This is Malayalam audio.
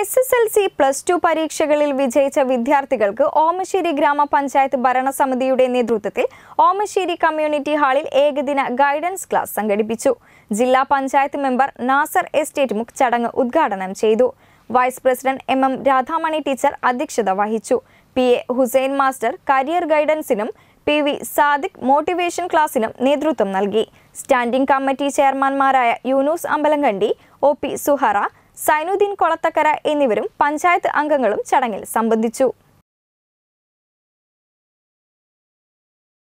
S S L C plus two പരീക്ഷകളിൽ വിജയിച്ച വിദ്യാർത്ഥികൾക്ക് ഓമശ്ശേരി ഗ്രാമപഞ്ചായത്ത് ഭരണസമിതിയുടെ നേതൃത്വത്തിൽ ഓമശ്ശേരി കമ്മ്യൂണിറ്റി ഹാളിൽ ഏകദിന ഗൈഡൻസ് ക്ലാസ് സംഘടിപ്പിച്ചു ജില്ലാ പഞ്ചായത്ത് മെമ്പർ നാസർ എസ്റ്റേറ്റ് മുഖ് ചടങ്ങ് ഉദ്ഘാടനം ചെയ്തു vice president M M Radhamani teacher അധ്യക്ഷത വഹിച്ചു P A Hussain master career ഗൈഡൻസിനും പി വി സാദിഖ് മോട്ടിവേഷൻ ക്ലാസിനും നേതൃത്വം നൽകി സ്റ്റാൻഡിംഗ് കമ്മിറ്റി ചെയർമാൻമാരായ യൂനൂസ് അമ്പലങ്കണ്ടി ഒ പി സുഹറ സൈനുദ്ദീൻ കൊളത്തക്കര എന്നിവരും പഞ്ചായത്ത് അംഗങ്ങളും ചടങ്ങിൽ സംബന്ധിച്ചു